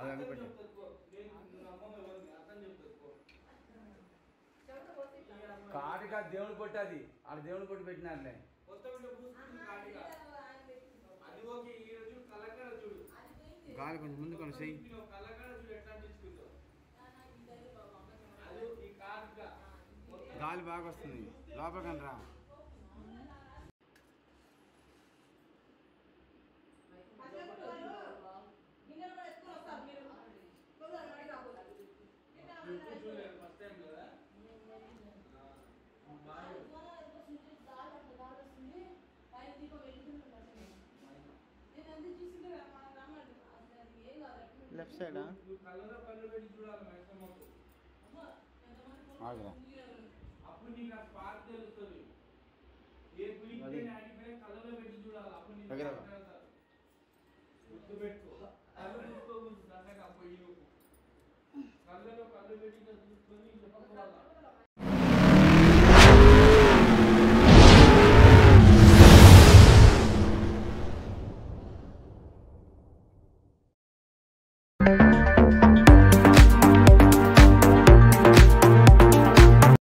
అది అర్థం అనుకోండి చెప్తుంది పో. నేను నువ్వు అమ్మమ్మ ఎవరిని అర్థం చెప్తుంది పో. కాటికా దేవుని కొట్టి అది ఆడ దేవుని కొట్టి పెట్టినారులే కొత్త బిడ్డ పూసుకుంది కాటిగా. అది ఓకే ఈ రోజు కలకడ చూడు గాలి కొంచెం ముందు కొంచెం చెయ్యి నువ్వు కలకడ చూడు ఎట్లా అనిపించుకుందో అది ఈ కాటిగా మొత్తం గాలి బాగా వస్తుంది లోపలికి రా ఎప్పుడు చూడలేదు ఫస్ట్ టైం కదా ఆ, బాగా లెఫ్ట్ సైడా నువ్వు కళ్ళలో కళ్ళు పెట్టి చూడాలి మైసమ్మకు ఆగురా. అప్పుడు నీకు ఆ స్పార్క్ తెలుస్తుంది ఏ గురించి అది. ఆడిపోయి కళ్ళలో పెట్టి చూడాలి అప్పుడు నీకు దగ్గర రా. అర్థమవుతుంది. గుర్తుపెట్టుకో కళ్ళు చూసుకోకూడదు దండగా పొయ్యి కళ్ళలో కళ్ళు పెట్టి ఇట్లా చూసుకొని చెప్పకూడదు